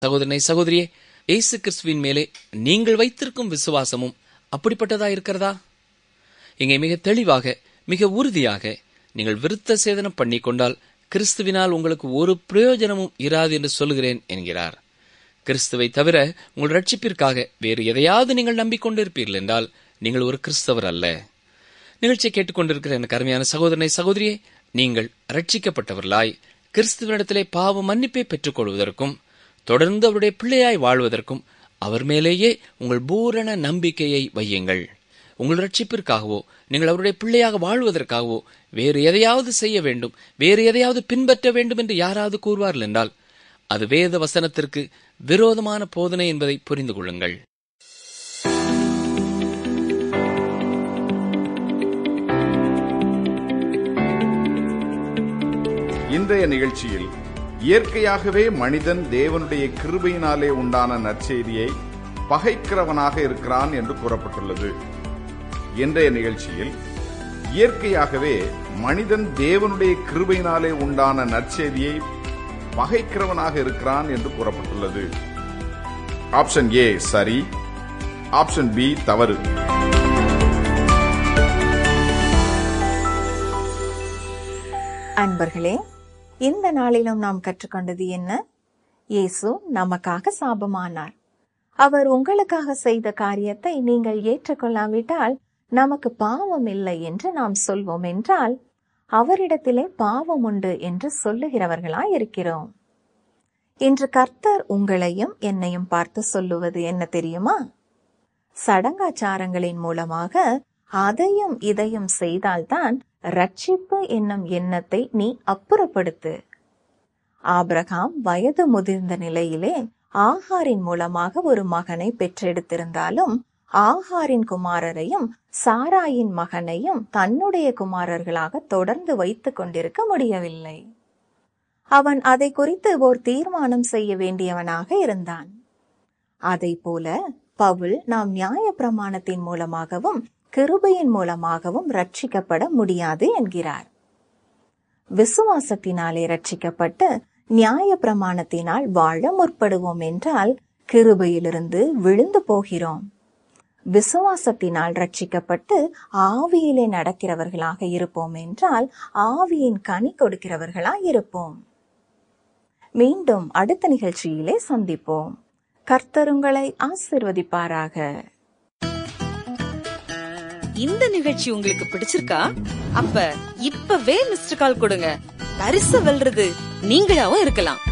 சகோதரனை சகோதரியே இயேசு கிறிஸ்துவின் மேலே நீங்கள் வைத்திருக்கும் விசுவாசமும் அப்படிப்பட்டதா இருக்கிறதா இங்கே மிக தெளிவாக மிக உறுதியாக நீங்கள் விருத்த சேதனம் பண்ணிக்கொண்டால் கிறிஸ்துவினால் உங்களுக்கு ஒரு பிரயோஜனமும் இராது என்று சொல்கிறேன் என்கிறார் கிறிஸ்துவை தவிர உங்கள் ரட்சிப்பிற்காக வேறு எதையாவது நீங்கள் நம்பிக்கொண்டிருப்பீர்கள் என்றால் நீங்கள் ஒரு கிறிஸ்தவர் அல்ல நிகழ்ச்சியை கேட்டுக்கொண்டிருக்கிற எனக்கு அருமையான சகோதரனை சகோதரியே நீங்கள் ரட்சிக்கப்பட்டவர்களாய் கிறிஸ்துவனிடத்திலே பாவ மன்னிப்பை பெற்றுக் கொள்வதற்கும் தொடர்ந்து அவருடைய பிள்ளையாய் வாழ்வதற்கும் அவர் மேலேயே உங்கள் பூரண நம்பிக்கையை வையுங்கள் உங்கள் ரட்சிப்பிற்காகவோ நீங்கள் அவருடைய பிள்ளையாக வாழ்வதற்காகவோ வேறு எதையாவது செய்ய வேண்டும் வேறு எதையாவது பின்பற்ற வேண்டும் என்று யாராவது கூறுவார்கள் என்றால் அது வேத வசனத்திற்கு விரோதமான போதனை என்பதை புரிந்து கொள்ளுங்கள் இன்றைய நிகழ்ச்சியில் இயற்கையாகவே மனிதன் தேவனுடைய கிருபையினாலே உண்டான நற்செய்தியை பகைக்கிறவனாக இருக்கிறான் என்று கூறப்பட்டுள்ளது இன்றைய நிகழ்ச்சியில் இயற்கையாகவே மனிதன் தேவனுடைய கிருபையினாலே உண்டான நற்செய்தியை பகைக்கிறவனாக இருக்கிறான் என்று கூறப்பட்டுள்ளது ஆப்ஷன் ஏ சரி ஆப்ஷன் பி தவறு அன்பர்களே இந்த நாளிலும் நாம் கற்றுக்கொண்டது என்ன இயேசு நமக்காக சாபமானார் அவர் உங்களுக்காக செய்த காரியத்தை நீங்கள் ஏற்றுக்கொள்ளாவிட்டால் நமக்கு பாவம் இல்லை என்று நாம் சொல்வோம் என்றால் அவரிடத்திலே பாவம் உண்டு என்று சொல்லுகிறவர்களாய் இருக்கிறோம் இன்று கர்த்தர் உங்களையும் என்னையும் பார்த்து சொல்லுவது என்ன தெரியுமா சடங்காச்சாரங்களின் மூலமாக அதையும் இதையும் செய்தால்தான் ரட்சிப்பு என்னும் எண்ணத்தை நீ அப்புறப்படுத்து ஆபிரகாம் வயது முதிர்ந்த நிலையிலே ஆகாரின் மூலமாக ஒரு மகனை பெற்றெடுத்திருந்தாலும் ஆகாரின் குமாரரையும் சாராயின் மகனையும் தன்னுடைய குமாரர்களாக தொடர்ந்து வைத்துக் கொண்டிருக்க முடியவில்லை அவன் அதை குறித்து ஓர் தீர்மானம் செய்ய வேண்டியவனாக இருந்தான் அதை போல பவுல் நாம் நியாய பிரமாணத்தின் மூலமாகவும் கிருபையின் மூலமாகவும் ரட்சிக்கப்பட முடியாது என்கிறார் விசுவாசத்தினாலே ரட்சிக்கப்பட்டு நியாய பிரமாணத்தினால் வாழ முற்படுவோம் என்றால் கிருபையிலிருந்து விழுந்து போகிறோம் விசுவாசத்தினால் ரட்சிக்கப்பட்டு ஆவியிலே நடக்கிறவர்களாக இருப்போம் என்றால் ஆவியின் கனி கொடுக்கிறவர்களாய் இருப்போம் மீண்டும் அடுத்த நிகழ்ச்சியிலே சந்திப்போம் கர்த்தருங்களை ஆசிர்வதிப்பாராக இந்த நிகழ்ச்சி உங்களுக்கு பிடிச்சிருக்கா அப்ப இப்பவே மிஸ்டர் கால் கொடுங்க பரிசு வெல்றது நீங்களாவும் இருக்கலாம்